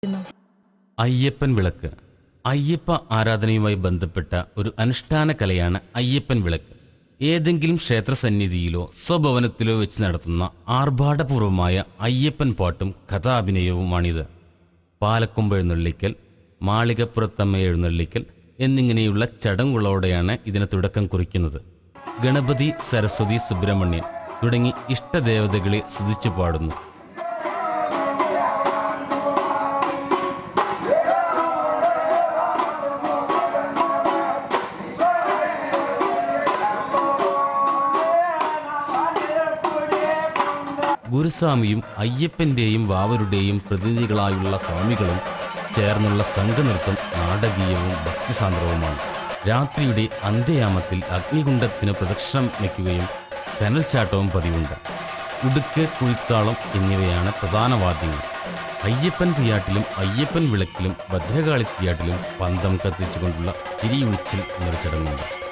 ആചരിക്കുന്നു അയ്യപ്പൻ വിളക്ക് അയ്യപ്പ ആരാധനയുമായി ബന്ധപ്പെട്ട ഒരു അനുഷ്ഠാന കലയാണ് അയ്യപ്പൻ വിളക്ക് ഏതെങ്കിലും ക്ഷേത്രസന്നിധിയിലോ സ്വഭവനത്തിലോ വെച്ച് നടത്തുന്ന ആർഭാടപൂർവമായ അയ്യപ്പൻ പാട്ടും കഥാഭിനയവുമാണിത് പാലക്കൊമ്പ് എഴുന്നള്ളിക്കൽ മാളികപ്പുറത്തമ്മ എഴുന്നള്ളിക്കൽ എന്നിങ്ങനെയുള്ള ചടങ്ങുകളോടെയാണ് ഇതിന് തുടക്കം കുറിക്കുന്നത് ഗണപതി സരസ്വതി സുബ്രഹ്മണ്യൻ തുടങ്ങി ഇഷ്ടദേവതകളെ സ്തുതിച്ചു പാടുന്നു ഗുരുസ്വാമിയും അയ്യപ്പന്റെയും വാവരുടെയും പ്രതിനിധികളായുള്ള സ്വാമികളും ചേർന്നുള്ള സംഘനൃത്തം നാടകീയവും ഭക്തിസാന്ദ്രവുമാണ് രാത്രിയുടെ അന്ത്യയാമത്തിൽ അഗ്നികുണ്ഡത്തിന് പ്രദക്ഷിണം വയ്ക്കുകയും കനൽച്ചാട്ടവും പതിവുണ്ട് ഉടുക്ക് കുഴിത്താളം എന്നിവയാണ് പ്രധാന വാദ്യങ്ങൾ അയ്യപ്പൻ തീയാട്ടിലും അയ്യപ്പൻ വിളക്കിലും ഭദ്രകാളി തീയാട്ടിലും പന്തം കത്തിച്ചുകൊണ്ടുള്ള തിരിയൊഴിച്ചിൽ എന്നൊരു ചടങ്ങുണ്ട്